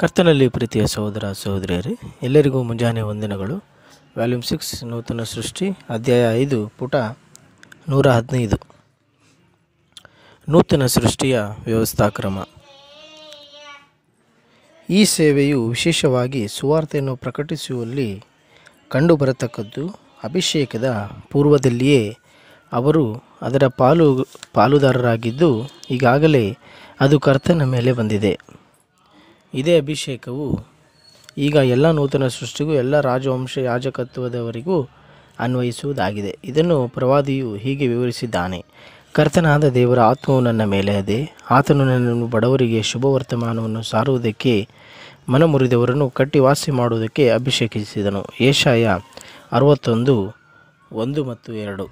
ಕರ್ತನಲ್ಲಿ ಪ್ರೀತಿಯ ಸಹೋದರ ಸಹೋದರಿಯರೇ ಎಲ್ಲರಿಗೂ ಮುಂಜಾನೆ ವಂದನೆಗಳು ವ್ಯಾಲ್ಯೂಮ್ ಸಿಕ್ಸ್ ನೂತನ ಸೃಷ್ಟಿ ಅಧ್ಯಾಯ ಐದು ಪುಟ ನೂರ ಹದಿನೈದು ನೂತನ ಸೃಷ್ಟಿಯ ವ್ಯವಸ್ಥಾಕ್ರಮ ಈ ಸೇವೆಯು ವಿಶೇಷವಾಗಿ ಸುವಾರ್ತೆಯನ್ನು ಪ್ರಕಟಿಸುವಲ್ಲಿ ಕಂಡುಬರತಕ್ಕದ್ದು ಅಭಿಷೇಕದ ಪೂರ್ವದಲ್ಲಿಯೇ ಅವರು ಅದರ ಪಾಲು ಪಾಲುದಾರರಾಗಿದ್ದು ಈಗಾಗಲೇ ಅದು ಕರ್ತನ ಮೇಲೆ ಬಂದಿದೆ ಇದೇ ಅಭಿಷೇಕವು ಈಗ ಎಲ್ಲ ನೂತನ ಸೃಷ್ಟಿಗೂ ಎಲ್ಲ ರಾಜವಂಶ ಯಾಜಕತ್ವದವರಿಗೂ ಅನ್ವಯಿಸುವುದಾಗಿದೆ ಇದನ್ನು ಪ್ರವಾದಿಯು ಹೀಗೆ ವಿವರಿಸಿದ್ದಾನೆ ಕರ್ತನಾದ ದೇವರ ಆತ್ಮವು ನನ್ನ ಮೇಲೆ ಇದೆ ಆತನು ನನ್ನನ್ನು ಬಡವರಿಗೆ ಶುಭ ವರ್ತಮಾನವನ್ನು ಸಾರುವುದಕ್ಕೆ ಮನಮುರಿದವರನ್ನು ಕಟ್ಟಿ ವಾಸಿ ಮಾಡುವುದಕ್ಕೆ ಅಭಿಷೇಕಿಸಿದನು ಏಷಾಯ ಅರವತ್ತೊಂದು ಒಂದು ಮತ್ತು ಎರಡು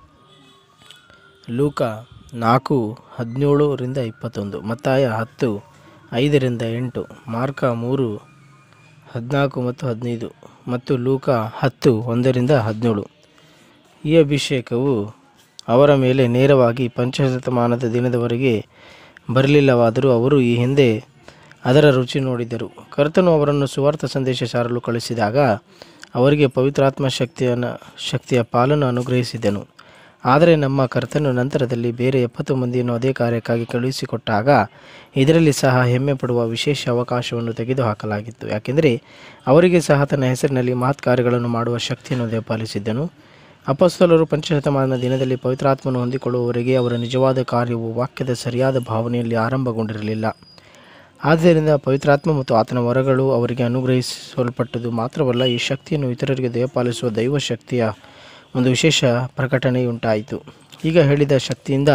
ಲೂಕ ನಾಲ್ಕು ಹದಿನೇಳರಿಂದ ಇಪ್ಪತ್ತೊಂದು ಮತ್ತಾಯ ಹತ್ತು ಐದರಿಂದ ಎಂಟು ಮಾರ್ಕ ಮೂರು ಹದಿನಾಲ್ಕು ಮತ್ತು ಹದಿನೈದು ಮತ್ತು ಲೂಕ ಹತ್ತು ಒಂದರಿಂದ ಹದಿನೇಳು ಈ ಅಭಿಷೇಕವು ಅವರ ಮೇಲೆ ನೇರವಾಗಿ ಪಂಚಶತಮಾನದ ದಿನದವರೆಗೆ ಬರಲಿಲ್ಲವಾದರೂ ಅವರು ಈ ಹಿಂದೆ ಅದರ ರುಚಿ ನೋಡಿದರು ಕರ್ತನು ಅವರನ್ನು ಸುವಾರ್ಥ ಸಂದೇಶ ಸಾರಲು ಕಳಿಸಿದಾಗ ಅವರಿಗೆ ಪವಿತ್ರಾತ್ಮ ಶಕ್ತಿಯನ್ನು ಶಕ್ತಿಯ ಪಾಲನ್ನು ಅನುಗ್ರಹಿಸಿದನು ಆದರೆ ನಮ್ಮ ಕರ್ತನು ನಂತರದಲ್ಲಿ ಬೇರೆ ಎಪ್ಪತ್ತು ಮಂದಿಯನ್ನು ಅದೇ ಕಾರ್ಯಕ್ಕಾಗಿ ಕಳುಹಿಸಿಕೊಟ್ಟಾಗ ಇದರಲ್ಲಿ ಸಹ ಹೆಮ್ಮೆ ಪಡುವ ವಿಶೇಷ ಅವಕಾಶವನ್ನು ತೆಗೆದುಹಾಕಲಾಗಿತ್ತು ಯಾಕೆಂದರೆ ಅವರಿಗೆ ಸಹ ತನ್ನ ಹೆಸರಿನಲ್ಲಿ ಮಹತ್ ಕಾರ್ಯಗಳನ್ನು ಮಾಡುವ ಶಕ್ತಿಯನ್ನು ದಯಪಾಲಿಸಿದ್ದನು ಅಪಸ್ತಲರು ಪಂಚಶತಮಾನ ದಿನದಲ್ಲಿ ಪವಿತ್ರಾತ್ಮನು ಹೊಂದಿಕೊಳ್ಳುವವರೆಗೆ ಅವರ ನಿಜವಾದ ಕಾರ್ಯವು ವಾಕ್ಯದ ಸರಿಯಾದ ಭಾವನೆಯಲ್ಲಿ ಆರಂಭಗೊಂಡಿರಲಿಲ್ಲ ಆದ್ದರಿಂದ ಪವಿತ್ರಾತ್ಮ ಮತ್ತು ಆತನ ವರಗಳು ಅವರಿಗೆ ಅನುಗ್ರಹಿಸಲ್ಪಟ್ಟದು ಮಾತ್ರವಲ್ಲ ಈ ಶಕ್ತಿಯನ್ನು ಇತರರಿಗೆ ದಯಪಾಲಿಸುವ ದೈವ ಶಕ್ತಿಯ ಒಂದು ವಿಶೇಷ ಪ್ರಕಟಣೆಯುಂಟಾಯಿತು ಈಗ ಹೇಳಿದ ಶಕ್ತಿಯಿಂದ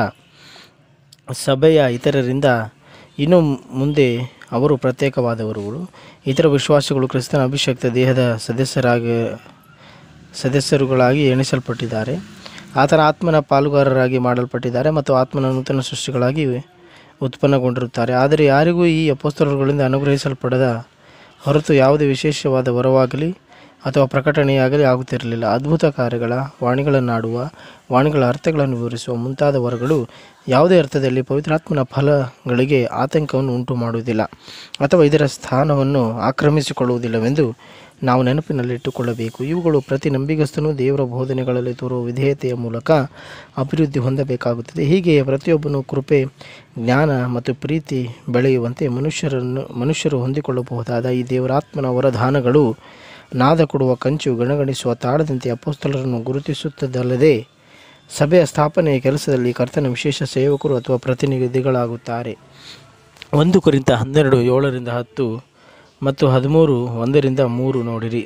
ಸಭೆಯ ಇತರರಿಂದ ಇನ್ನು ಮುಂದೆ ಅವರು ಪ್ರತ್ಯೇಕವಾದವರುಗಳು ಇತರ ವಿಶ್ವಾಸಿಗಳು ಕ್ರಿಸ್ತನ ಅಭಿಷಕ್ತ ದೇಹದ ಸದಸ್ಯರಾಗಿ ಸದಸ್ಯರುಗಳಾಗಿ ಎಣಿಸಲ್ಪಟ್ಟಿದ್ದಾರೆ ಆತನ ಆತ್ಮನ ಪಾಲುಗಾರರಾಗಿ ಮಾಡಲ್ಪಟ್ಟಿದ್ದಾರೆ ಮತ್ತು ಆತ್ಮನ ನೂತನ ಸೃಷ್ಟಿಗಳಾಗಿ ಉತ್ಪನ್ನಗೊಂಡಿರುತ್ತಾರೆ ಆದರೆ ಯಾರಿಗೂ ಈ ಅಪೋಸ್ತಲರುಗಳಿಂದ ಅನುಗ್ರಹಿಸಲ್ಪಡದ ಹೊರತು ಯಾವುದೇ ವಿಶೇಷವಾದ ವರವಾಗಲಿ ಅಥವಾ ಪ್ರಕಟಣೆಯಾಗಲಿ ಆಗುತ್ತಿರಲಿಲ್ಲ ಅದ್ಭುತ ಕಾರ್ಯಗಳ ವಾಣಿಗಳನ್ನಾಡುವ ವಾಣಿಗಳ ಅರ್ಥಗಳನ್ನು ವಿವರಿಸುವ ಮುಂತಾದ ವರಗಳು ಯಾವುದೇ ಅರ್ಥದಲ್ಲಿ ಪವಿತ್ರಾತ್ಮನ ಫಲಗಳಿಗೆ ಆತಂಕವನ್ನು ಉಂಟು ಮಾಡುವುದಿಲ್ಲ ಅಥವಾ ಇದರ ಸ್ಥಾನವನ್ನು ಆಕ್ರಮಿಸಿಕೊಳ್ಳುವುದಿಲ್ಲವೆಂದು ನಾವು ನೆನಪಿನಲ್ಲಿಟ್ಟುಕೊಳ್ಳಬೇಕು ಇವುಗಳು ಪ್ರತಿ ನಂಬಿಗಸ್ತನೂ ದೇವರ ಬೋಧನೆಗಳಲ್ಲಿ ತೋರುವ ವಿಧೇಯತೆಯ ಮೂಲಕ ಅಭಿವೃದ್ಧಿ ಹೊಂದಬೇಕಾಗುತ್ತದೆ ಹೀಗೆಯೇ ಪ್ರತಿಯೊಬ್ಬನು ಕೃಪೆ ಜ್ಞಾನ ಮತ್ತು ಪ್ರೀತಿ ಬೆಳೆಯುವಂತೆ ಮನುಷ್ಯರನ್ನು ಮನುಷ್ಯರು ಹೊಂದಿಕೊಳ್ಳಬಹುದಾದ ಈ ದೇವರಾತ್ಮನ ವರದಾನಗಳು ನಾದ ಕೊಡುವ ಕಂಚು ಗಣಗಣಿಸುವ ತಾಳದಂತೆ ಅಪೋಸ್ತಲರನ್ನು ಗುರುತಿಸುತ್ತದಲ್ಲದೆ ಸಭೆಯ ಸ್ಥಾಪನೆಯ ಕೆಲಸದಲ್ಲಿ ಕರ್ತನ ವಿಶೇಷ ಸೇವಕರು ಅಥವಾ ಪ್ರತಿನಿಧಿಗಳಾಗುತ್ತಾರೆ ಒಂದು ಕುರಿತ ಹನ್ನೆರಡು ಏಳರಿಂದ ಹತ್ತು ಮತ್ತು ಹದಿಮೂರು ಒಂದರಿಂದ ಮೂರು ನೋಡಿರಿ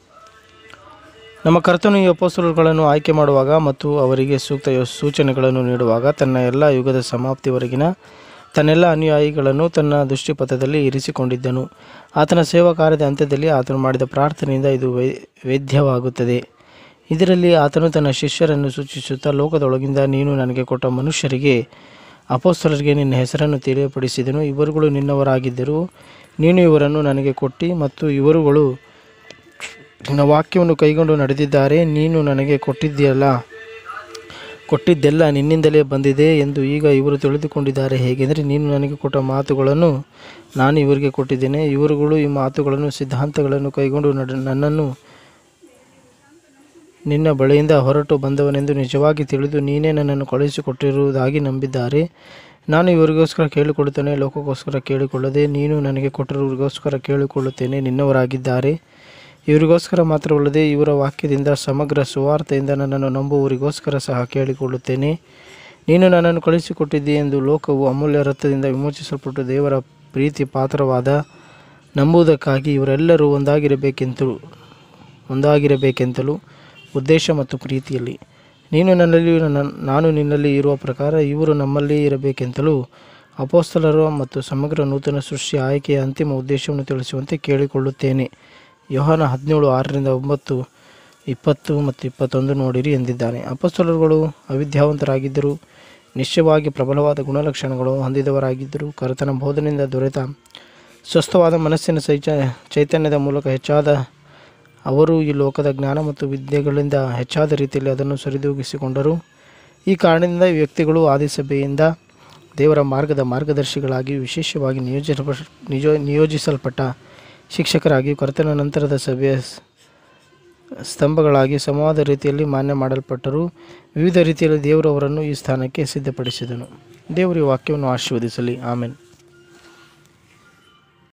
ನಮ್ಮ ಕರ್ತನು ಈ ಅಪೋಸ್ತಲರುಗಳನ್ನು ಆಯ್ಕೆ ಮಾಡುವಾಗ ಮತ್ತು ಅವರಿಗೆ ಸೂಕ್ತ ಯೋ- ಸೂಚನೆಗಳನ್ನು ನೀಡುವಾಗ ತನ್ನ ಎಲ್ಲ ಯುಗದ ಸಮಾಪ್ತಿವರೆಗಿನ ತನ್ನೆಲ್ಲ ಅನುಯಾಯಿಗಳನ್ನು ತನ್ನ ದೃಷ್ಟಿಪಥದಲ್ಲಿ ಇರಿಸಿಕೊಂಡಿದ್ದನು ಆತನ ಸೇವಾ ಕಾರ್ಯದ ಅಂತ್ಯದಲ್ಲಿ ಆತನು ಮಾಡಿದ ಪ್ರಾರ್ಥನೆಯಿಂದ ಇದು ವೈ ವೇದ್ಯವಾಗುತ್ತದೆ ಇದರಲ್ಲಿ ಆತನು ತನ್ನ ಶಿಷ್ಯರನ್ನು ಸೂಚಿಸುತ್ತಾ ಲೋಕದೊಳಗಿಂದ ನೀನು ನನಗೆ ಕೊಟ್ಟ ಮನುಷ್ಯರಿಗೆ ಅಪೋಸ್ತಲರಿಗೆ ನಿನ್ನ ಹೆಸರನ್ನು ತಿಳಿಯಪಡಿಸಿದನು ಇವರುಗಳು ನಿನ್ನವರಾಗಿದ್ದರು ನೀನು ಇವರನ್ನು ನನಗೆ ಕೊಟ್ಟಿ ಮತ್ತು ಇವರುಗಳು ನಿನ್ನ ವಾಕ್ಯವನ್ನು ಕೈಗೊಂಡು ನಡೆದಿದ್ದಾರೆ ನೀನು ನನಗೆ ಕೊಟ್ಟಿದ್ದೀಯಲ್ಲ ಕೊಟ್ಟಿದ್ದೆಲ್ಲ ನಿನ್ನಿಂದಲೇ ಬಂದಿದೆ ಎಂದು ಈಗ ಇವರು ತಿಳಿದುಕೊಂಡಿದ್ದಾರೆ ಹೇಗೆಂದರೆ ನೀನು ನನಗೆ ಕೊಟ್ಟ ಮಾತುಗಳನ್ನು ನಾನು ಇವರಿಗೆ ಕೊಟ್ಟಿದ್ದೇನೆ ಇವರುಗಳು ಈ ಮಾತುಗಳನ್ನು ಸಿದ್ಧಾಂತಗಳನ್ನು ಕೈಗೊಂಡು ನಡ ನನ್ನನ್ನು ನಿನ್ನ ಬಳಿಯಿಂದ ಹೊರಟು ಬಂದವನೆಂದು ನಿಜವಾಗಿ ತಿಳಿದು ನೀನೇ ನನ್ನನ್ನು ಕಳುಹಿಸಿಕೊಟ್ಟಿರುವುದಾಗಿ ನಂಬಿದ್ದಾರೆ ನಾನು ಇವರಿಗೋಸ್ಕರ ಕೇಳಿಕೊಳ್ಳುತ್ತೇನೆ ಲೋಕಕ್ಕೋಸ್ಕರ ಕೇಳಿಕೊಳ್ಳದೆ ನೀನು ನನಗೆ ಕೊಟ್ಟಿರುವರಿಗೋಸ್ಕರ ಕೇಳಿಕೊಳ್ಳುತ್ತೇನೆ ನಿನ್ನವರಾಗಿದ್ದಾರೆ ಇವರಿಗೋಸ್ಕರ ಮಾತ್ರವಲ್ಲದೆ ಇವರ ವಾಕ್ಯದಿಂದ ಸಮಗ್ರ ಸುವಾರ್ತೆಯಿಂದ ನನ್ನನ್ನು ನಂಬುವವರಿಗೋಸ್ಕರ ಸಹ ಕೇಳಿಕೊಳ್ಳುತ್ತೇನೆ ನೀನು ನನ್ನನ್ನು ಕಳುಹಿಸಿಕೊಟ್ಟಿದ್ದೀ ಎಂದು ಲೋಕವು ಅಮೂಲ್ಯ ರಕ್ತದಿಂದ ವಿಮೋಚಿಸಲ್ಪಟ್ಟು ದೇವರ ಪ್ರೀತಿ ಪಾತ್ರವಾದ ನಂಬುವುದಕ್ಕಾಗಿ ಇವರೆಲ್ಲರೂ ಒಂದಾಗಿರಬೇಕೆಂತಲೂ ಒಂದಾಗಿರಬೇಕೆಂತಲೂ ಉದ್ದೇಶ ಮತ್ತು ಪ್ರೀತಿಯಲ್ಲಿ ನೀನು ನನ್ನಲ್ಲಿ ನನ್ನ- ನಾನು ನಿನ್ನಲ್ಲಿ ಇರುವ ಪ್ರಕಾರ ಇವರು ನಮ್ಮಲ್ಲಿ ಇರಬೇಕೆಂತಲೂ ಅಪೋಸ್ತಲರು ಮತ್ತು ಸಮಗ್ರ ನೂತನ ಸೃಷ್ಟಿಯ ಆಯ್ಕೆಯ ಅಂತಿಮ ಉದ್ದೇಶವನ್ನು ತಿಳಿಸುವಂತೆ ಕೇಳಿಕೊಳ್ಳುತ್ತೇನೆ ಯೋಹಾನ ಹದಿನೇಳು ಆರರಿಂದ ಒಂಬತ್ತು ಇಪ್ಪತ್ತು ಮತ್ತು ಇಪ್ಪತ್ತೊಂದು ನೋಡಿರಿ ಎಂದಿದ್ದಾನೆ ಅಪಸ್ತಲರುಗಳು ಅವಿದ್ಯಾವಂತರಾಗಿದ್ದರು ನಿಶ್ಚಯವಾಗಿ ಪ್ರಬಲವಾದ ಗುಣಲಕ್ಷಣಗಳು ಹೊಂದಿದವರಾಗಿದ್ದರು ಕರ್ತನ ಬೋಧನೆಯಿಂದ ದೊರೆತ ಸ್ವಸ್ಥವಾದ ಮನಸ್ಸಿನ ಚೈತ ಚೈತನ್ಯದ ಮೂಲಕ ಹೆಚ್ಚಾದ ಅವರು ಈ ಲೋಕದ ಜ್ಞಾನ ಮತ್ತು ವಿದ್ಯೆಗಳಿಂದ ಹೆಚ್ಚಾದ ರೀತಿಯಲ್ಲಿ ಅದನ್ನು ಸರಿದೂಗಿಸಿಕೊಂಡರು ಈ ಕಾರಣದಿಂದ ಈ ವ್ಯಕ್ತಿಗಳು ಆದಿಸಭೆಯಿಂದ ದೇವರ ಮಾರ್ಗದ ಮಾರ್ಗದರ್ಶಿಗಳಾಗಿ ವಿಶೇಷವಾಗಿ ನಿಯೋಜಿಸ ನಿಜೋ ನಿಯೋಜಿಸಲ್ಪಟ್ಟ ಶಿಕ್ಷಕರಾಗಿ ಕರ್ತನ ನಂತರದ ಸಭೆಯ ಸ್- ಸ್ತಂಭಗಳಾಗಿ ಸಮವಾದ ರೀತಿಯಲ್ಲಿ ಮಾನ್ಯ ಮಾಡಲ್ಪಟ್ಟರು ವಿವಿಧ ರೀತಿಯಲ್ಲಿ ದೇವರು ಅವರನ್ನು ಈ ಸ್ಥಾನಕ್ಕೆ ಸಿದ್ಧಪಡಿಸಿದನು ದೇವರು ಈ ವಾಕ್ಯವನ್ನು ಆಶೀರ್ವದಿಸಲಿ ಆಮೇನ್